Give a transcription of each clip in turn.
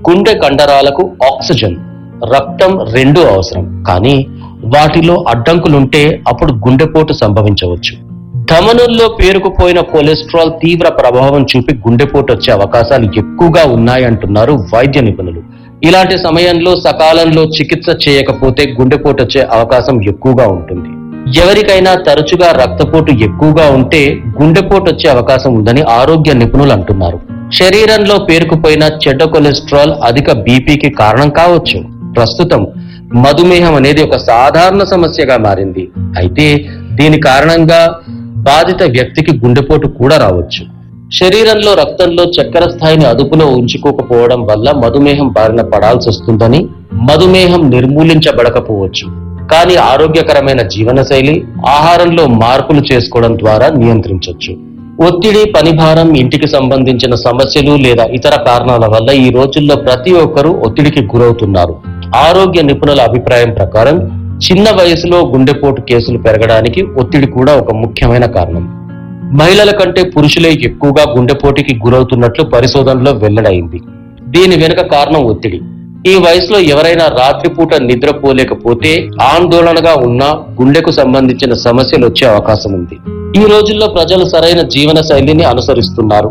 గుండె కండరాలకు ఆక్సిజన్ రక్తం రెండూ అవసరం కానీ వాటిలో అడ్డంకులుంటే అప్పుడు గుండెపోటు సంభవించవచ్చు ధమనుల్లో పేరుకుపోయిన కొలెస్ట్రాల్ తీవ్ర ప్రభావం చూపి గుండెపోటు వచ్చే అవకాశాలు ఎక్కువగా ఉన్నాయంటున్నారు వైద్య నిపుణులు ఇలాంటి సమయంలో సకాలంలో చికిత్స చేయకపోతే గుండెపోటు వచ్చే అవకాశం ఎక్కువగా ఉంటుంది ఎవరికైనా తరచుగా రక్తపోటు ఎక్కువగా ఉంటే గుండెపోటు వచ్చే అవకాశం ఉందని ఆరోగ్య నిపుణులు అంటున్నారు శరీరంలో పేరుకుపోయిన చెడ్డ కొలెస్ట్రాల్ అధిక బీపీకి కారణం కావచ్చు ప్రస్తుతం మధుమేహం అనేది ఒక సాధారణ సమస్యగా మారింది అయితే దీని కారణంగా బాధిత వ్యక్తికి గుండెపోటు కూడా రావచ్చు శరీరంలో రక్తంలో చక్కెర స్థాయిని అదుపులో ఉంచుకోకపోవడం వల్ల మధుమేహం బారిన పడాల్సి వస్తుందని మధుమేహం నిర్మూలించబడకపోవచ్చు కానీ ఆరోగ్యకరమైన జీవనశైలి ఆహారంలో మార్పులు చేసుకోవడం ద్వారా నియంత్రించవచ్చు ఒత్తిడి పనిభారం ఇంటికి సంబంధించిన సమస్యలు లేదా ఇతర కారణాల వల్ల ఈ రోజుల్లో ప్రతి ఒక్కరూ ఒత్తిడికి గురవుతున్నారు ఆరోగ్య నిపుణుల అభిప్రాయం ప్రకారం చిన్న వయసులో గుండెపోటు కేసులు పెరగడానికి ఒత్తిడి కూడా ఒక ముఖ్యమైన కారణం మహిళల కంటే పురుషులే ఎక్కువగా గుండెపోటుకి గురవుతున్నట్లు పరిశోధనలో వెల్లడైంది దీని వెనుక కారణం ఒత్తిడి ఈ వయసులో ఎవరైనా రాత్రిపూట నిద్రపోలేకపోతే ఆందోళనగా ఉన్న గుండెకు సంబంధించిన సమస్యలు వచ్చే అవకాశం ఉంది ఈ రోజుల్లో ప్రజలు సరైన జీవన శైలిని అనుసరిస్తున్నారు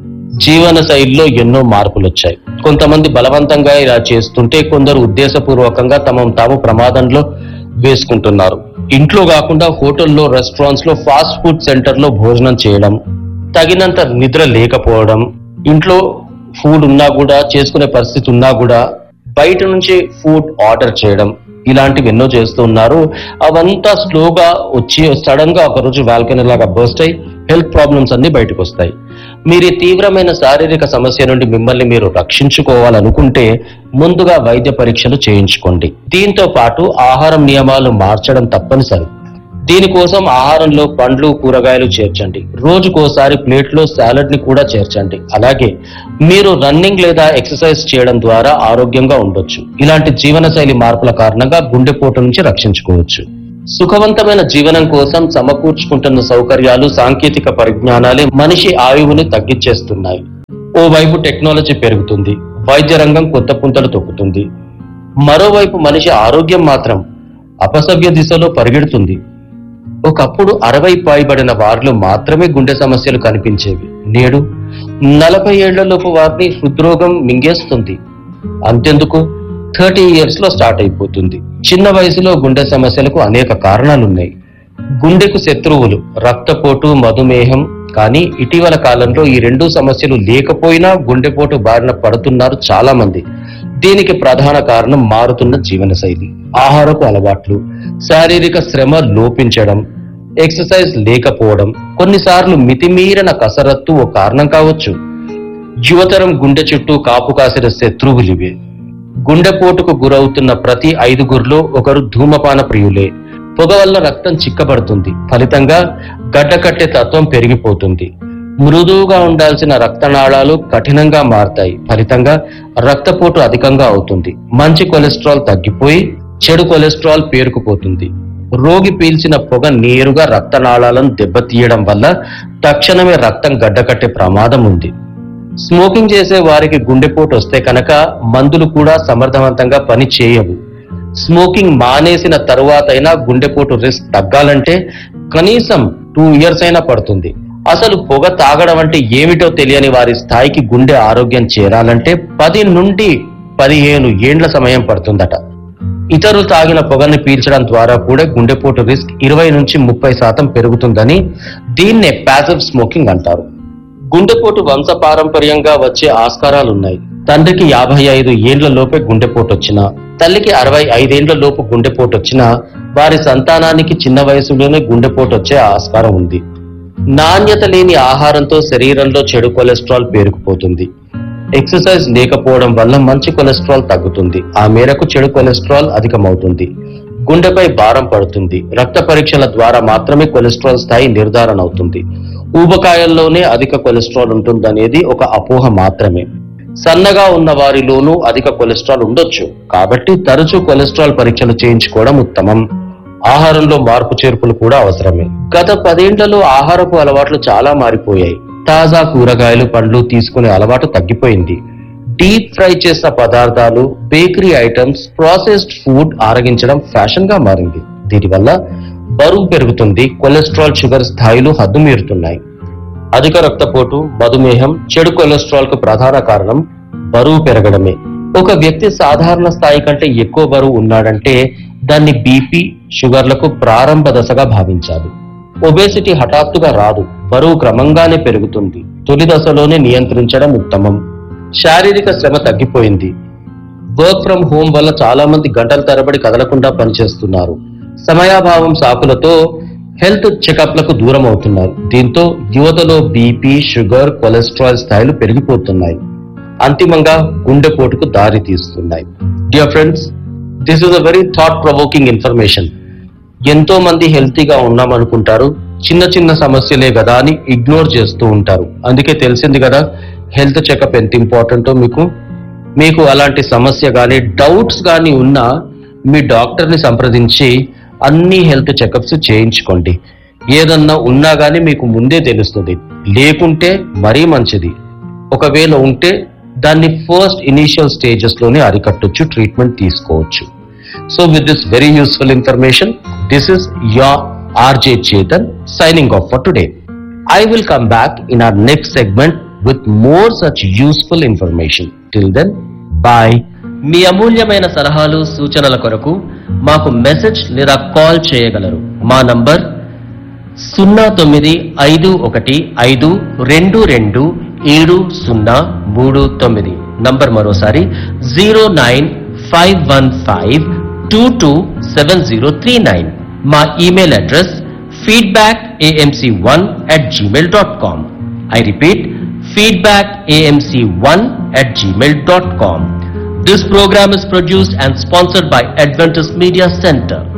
జీవన శైలిలో ఎన్నో మార్పులు వచ్చాయి కొంతమంది బలవంతంగా ఇలా చేస్తుంటే కొందరు ఉద్దేశపూర్వకంగా తమను తాము ప్రమాదంలో వేసుకుంటున్నారు ఇంట్లో కాకుండా హోటల్లో రెస్టారెంట్స్ లో ఫాస్ట్ ఫుడ్ సెంటర్ లో భోజనం చేయడం తగినంత నిద్ర లేకపోవడం ఇంట్లో ఫుడ్ ఉన్నా కూడా చేసుకునే పరిస్థితి ఉన్నా కూడా బయట నుంచి ఫుడ్ ఆర్డర్ చేయడం ఇలాంటివి ఎన్నో చేస్తూ ఉన్నారు అవంతా స్లోగా వచ్చి సడన్ గా ఒక రోజు వాల్కనీ లాగా బర్స్ట్ అయి హెల్త్ ప్రాబ్లమ్స్ అన్ని బయటకు వస్తాయి మీరు ఈ తీవ్రమైన శారీరక సమస్య నుండి మిమ్మల్ని మీరు రక్షించుకోవాలనుకుంటే ముందుగా వైద్య పరీక్షలు చేయించుకోండి దీంతో పాటు ఆహారం నియమాలు మార్చడం తప్పనిసరి దీనికోసం ఆహారంలో పండ్లు కూరగాయలు చేర్చండి రోజుకోసారి ప్లేట్లో సాలడ్ ని కూడా చేర్చండి అలాగే మీరు రన్నింగ్ లేదా ఎక్సర్సైజ్ చేయడం ద్వారా ఆరోగ్యంగా ఉండొచ్చు ఇలాంటి జీవనశైలి మార్పుల కారణంగా గుండెపోటు నుంచి రక్షించుకోవచ్చు సుఖవంతమైన జీవనం కోసం సమకూర్చుకుంటున్న సౌకర్యాలు సాంకేతిక పరిజ్ఞానాలే మనిషి ఆయువుని తగ్గించేస్తున్నాయి ఓవైపు టెక్నాలజీ పెరుగుతుంది వైద్య రంగం కొత్త పుంతలు తొక్కుతుంది మరోవైపు మనిషి ఆరోగ్యం మాత్రం అపసవ్య దిశలో పరిగెడుతుంది ఒకప్పుడు అరవై పైబడిన వారిలో మాత్రమే గుండె సమస్యలు కనిపించేవి నేడు నలభై ఏళ్లలోపు వారిని హృద్రోగం మింగేస్తుంది అంతెందుకు థర్టీ ఇయర్స్ లో స్టార్ట్ అయిపోతుంది చిన్న వయసులో గుండె సమస్యలకు అనేక కారణాలున్నాయి గుండెకు శత్రువులు రక్తపోటు మధుమేహం కానీ ఇటీవల కాలంలో ఈ రెండు సమస్యలు లేకపోయినా గుండెపోటు బారిన పడుతున్నారు చాలా మంది దీనికి ప్రధాన కారణం మారుతున్న జీవనశైలి ఆహారపు అలవాట్లు శారీరక శ్రమ లోపించడం ఎక్సర్సైజ్ లేకపోవడం కొన్నిసార్లు మితిమీరిన కసరత్తు ఓ కారణం కావచ్చు యువతరం గుండె చుట్టూ కాపు కాసిన శత్రువులివే గుండెపోటుకు గురవుతున్న ప్రతి ఐదుగురిలో ఒకరు ధూమపాన ప్రియులే పొగ వల్ల రక్తం చిక్కబడుతుంది ఫలితంగా గడ్డకట్టే తత్వం పెరిగిపోతుంది మృదువుగా ఉండాల్సిన రక్తనాళాలు కఠినంగా మారతాయి ఫలితంగా రక్తపోటు అధికంగా అవుతుంది మంచి కొలెస్ట్రాల్ తగ్గిపోయి చెడు కొలెస్ట్రాల్ పేరుకుపోతుంది రోగి పీల్చిన పొగ నేరుగా రక్తనాళాలను దెబ్బతీయడం వల్ల తక్షణమే రక్తం గడ్డకట్టే ప్రమాదం ఉంది స్మోకింగ్ చేసే వారికి గుండెపోటు వస్తే కనుక మందులు కూడా సమర్థవంతంగా పని చేయవు స్మోకింగ్ మానేసిన తరువాతైనా గుండెపోటు రిస్క్ తగ్గాలంటే కనీసం టూ ఇయర్స్ అయినా పడుతుంది అసలు పొగ తాగడం అంటే ఏమిటో తెలియని వారి స్థాయికి గుండె ఆరోగ్యం చేరాలంటే పది నుండి పదిహేను ఏండ్ల సమయం పడుతుందట ఇతరులు తాగిన పొగని పీల్చడం ద్వారా కూడా గుండెపోటు రిస్క్ ఇరవై నుంచి ముప్పై శాతం పెరుగుతుందని దీన్నే ప్యాసివ్ స్మోకింగ్ అంటారు గుండెపోటు వంశపారంపర్యంగా వచ్చే ఆస్కారాలున్నాయి తండ్రికి యాభై ఐదు ఏండ్ల లోపే గుండెపోటు వచ్చినా తల్లికి అరవై ఐదేండ్ల లోపు గుండెపోటు వచ్చినా వారి సంతానానికి చిన్న వయసులోనే గుండెపోటు వచ్చే ఆస్కారం ఉంది నాణ్యత లేని ఆహారంతో శరీరంలో చెడు కొలెస్ట్రాల్ పేరుకుపోతుంది ఎక్సర్సైజ్ లేకపోవడం వల్ల మంచి కొలెస్ట్రాల్ తగ్గుతుంది ఆ మేరకు చెడు కొలెస్ట్రాల్ అధికమవుతుంది గుండెపై భారం పడుతుంది రక్త పరీక్షల ద్వారా మాత్రమే కొలెస్ట్రాల్ స్థాయి నిర్ధారణ అవుతుంది ఊబకాయంలోనే అధిక కొలెస్ట్రాల్ ఉంటుందనేది ఒక అపోహ మాత్రమే సన్నగా ఉన్న వారిలోనూ అధిక కొలెస్ట్రాల్ ఉండొచ్చు కాబట్టి తరచూ కొలెస్ట్రాల్ పరీక్షలు చేయించుకోవడం ఉత్తమం ఆహారంలో మార్పు చేర్పులు కూడా అవసరమే గత పదేండ్లలో ఆహారపు అలవాట్లు చాలా మారిపోయాయి తాజా కూరగాయలు పండ్లు తీసుకునే అలవాటు తగ్గిపోయింది డీప్ ఫ్రై చేసిన పదార్థాలు బేకరీ ఐటమ్స్ ప్రాసెస్డ్ ఫుడ్ ఆరగించడం ఫ్యాషన్ గా మారింది దీనివల్ల బరువు పెరుగుతుంది కొలెస్ట్రాల్ షుగర్ స్థాయిలు హద్దుమీరుతున్నాయి అధిక రక్తపోటు మధుమేహం చెడు కొలెస్ట్రాల్ కు ప్రధాన కారణం బరువు పెరగడమే ఒక వ్యక్తి సాధారణ స్థాయి కంటే ఎక్కువ బరువు ఉన్నాడంటే దాన్ని బీపీ షుగర్లకు ప్రారంభ దశగా భావించాలి ఒబేసిటీ హఠాత్తుగా రాదు బరువు క్రమంగానే పెరుగుతుంది తొలి దశలోనే నియంత్రించడం ఉత్తమం శారీరక శ్రమ తగ్గిపోయింది వర్క్ ఫ్రం హోమ్ వల్ల చాలా మంది గంటల తరబడి కదలకుండా పనిచేస్తున్నారు సమయాభావం సాకులతో హెల్త్ చెకప్లకు దూరం అవుతున్నారు దీంతో యువతలో బీపీ షుగర్ కొలెస్ట్రాల్ స్థాయిలు పెరిగిపోతున్నాయి అంతిమంగా గుండెపోటుకు దారి తీస్తున్నాయి dear friends this is a very thought provoking information ఎంతో మంది హెల్తీగా ఉన్నామనుకుంటారు చిన్న చిన్న సమస్యలే కదా అని ఇగ్నోర్ చేస్తూ ఉంటారు అందుకే తెలిసింది కదా హెల్త్ చెకప్ ఎంత ఇంపార్టెంటో మీకు మీకు అలాంటి సమస్య కానీ డౌట్స్ కానీ ఉన్నా మీ డాక్టర్ని సంప్రదించి అన్ని హెల్త్ చెకప్స్ చేయించుకోండి ఏదన్నా ఉన్నా కానీ మీకు ముందే తెలుస్తుంది లేకుంటే మరీ మంచిది ఒకవేళ ఉంటే దాన్ని ఫస్ట్ ఇనీషియల్ స్టేజెస్ లోనే అరికట్టొచ్చు ట్రీట్మెంట్ తీసుకోవచ్చు so with this very useful information this is your RJ Chetan signing off for today. I will come back in our next segment with more such useful information. Till then, bye. మీ అమూల్యమైన సలహాలు సూచనల కొరకు మాకు message లేదా call చేయగలరు మా number సున్నా తొమ్మిది ఐదు ఒకటి ఐదు రెండు రెండు ఏడు సున్నా మూడు తొమ్మిది నంబర్ మరోసారి zero nine five one five two two seven zero three nine మా email address feedback AMC one at Gmail dot com I repeat feedback AMC one at Gmail dot com This program is produced and sponsored by Adventist Media Center.